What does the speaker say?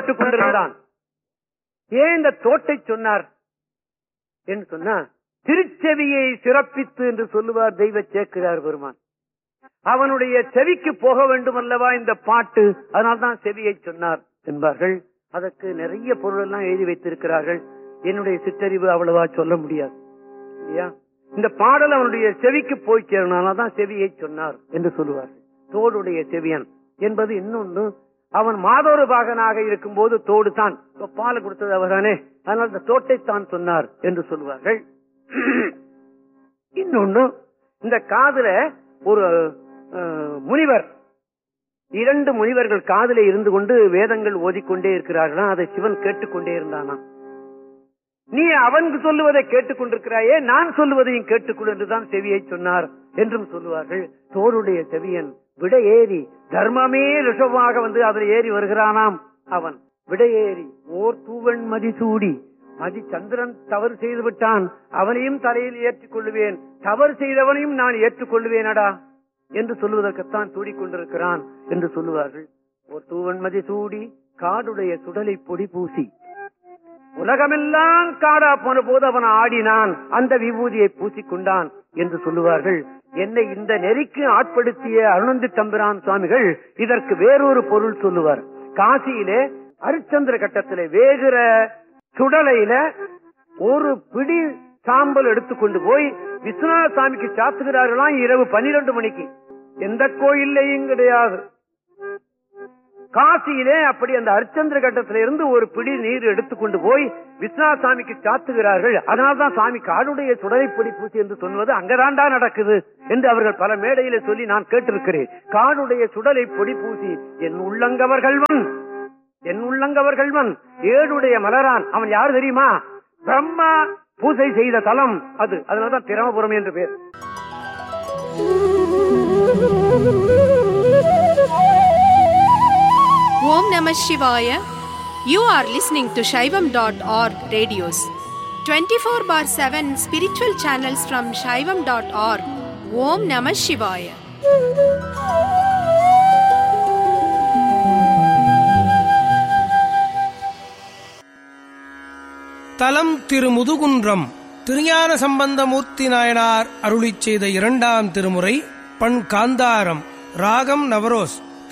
கவலைப்பட்டுக் கொண்டிருந்தான் ஏன் இந்த தோட்டை சொன்னார் என்று சொன்னா திருச்செவியை சிறப்பித்து என்று சொல்லுவார் தெய்வ சேக்கிரார் பெருமான் அவனுடைய செவிக்கு போக வேண்டும் அல்லவா இந்த பாட்டு அதனால்தான் செவியை சொன்னார் என்பார்கள் அதற்கு நிறைய பொருள் எல்லாம் எழுதி வைத்திருக்கிறார்கள் என்னுடைய சிற்றறிவு அவ்வளவா சொல்ல முடியாது இல்லையா இந்த பாடல் அவனுடைய செவிக்கு போய் சேரனால்தான் செவியை சொன்னார் என்று சொல்லுவார்கள் தோடுடைய செவியன் என்பது இன்னொன்னு அவன் மாதோரு பாகனாக இருக்கும் போது தோடு தான் இப்ப பால் கொடுத்தது அவர்தானே அதனால் இந்த தோட்டை தான் சொன்னார் என்று சொல்லுவார்கள் இன்னொன்னு இந்த காதுல ஒரு அஹ், முனிவர் இரண்டு முனிவர்கள் காதிலே இருந்து கொண்டு வேதங்கள் ஓதிக்கொண்டே இருக்கிறார்களாம் அதை சிவன் கேட்டுக்கொண்டே இருந்தானா நீ அவனுக்கு சொல்லுவதை கேட்டுக்கொண்டிருக்கிறாயே நான் சொல்லுவதையும் கேட்டுக்கொள் என்றுதான் செவியை சொன்னார் என்றும் சொல்லுவார்கள் தோளுடைய செவியன் விட ஏறி தர்மமே ரிஷபமாக வந்து அதில் ஏறி வருகிறானாம் அவன் விட ஏறி ஓர் தூவன் மதிசூடி மதி சந்திரன் தவறு செய்து விட்டான் அவனையும் தலையில் ஏற்றுக் கொள்ளுவேன் தவறு செய்தவனையும் நான் ஏற்றுக்கொள்ளுவேனடா என்று சொல்லுவதற்குத்தான் சூடிக்கொண்டிருக்கிறான் என்று சொல்லுவார்கள் ஓர் தூவன்மதி சூடி காடுடைய சுடலை பொடி பூசி உலகமெல்லாம் காடா போன போது அவன் ஆடினான் அந்த விபூதியை பூசிக்கொண்டான் என்று சொல்லுவார்கள் என்னை இந்த நெறிக்கு ஆட்படுத்திய அருணந்தி தம்பிரான் சுவாமிகள் இதற்கு வேறொரு பொருள் சொல்லுவார் காசியிலே அரிச்சந்திர கட்டத்திலே வேகிற சுடலையில ஒரு பிடி சாம்பல் எடுத்துக்கொண்டு போய் விஸ்வநாத சாமிக்கு சாத்துகிறார்களாம் இரவு பன்னிரண்டு மணிக்கு எந்த கோயில்லையும் கிடையாது காசியிலே அப்படி அந்த அரிச்சந்திர கட்டத்தில இருந்து ஒரு பிடி நீர் எடுத்துக்கொண்டு போய் விஸ்வநாத சாமிக்கு சாத்துகிறார்கள் அதனால்தான் சாமி காடுடைய சுடலைப்பொடி பூசி என்று சொல்வது அங்கதான்டா நடக்குது என்று அவர்கள் பல மேடையில சொல்லி நான் கேட்டிருக்கிறேன் காடுடைய சுடலை பொடி பூசி என் உள்ளங்கவர்கள்வன் என் உள்ளங்கவர்கள்வன் ஏழுடைய மலரான் அவன் யார் தெரியுமா பிரம்மா பூஜை செய்த தலம் அது அதனாலதான் பிரமபுரம் என்று பேர் Om Namah Shivaya. You are listening to Shaivam.org radios. 24 bar 7 spiritual channels from Shaivam.org. Om Namah Shivaya. தலம் திரு முதுகுன்றம் திருஞான சம்பந்தமூர்த்தி நாயனார் அருளிச் செய்த இரண்டாம் திருமுறை பண் காந்தாரம் ராகம் நவரோஸ்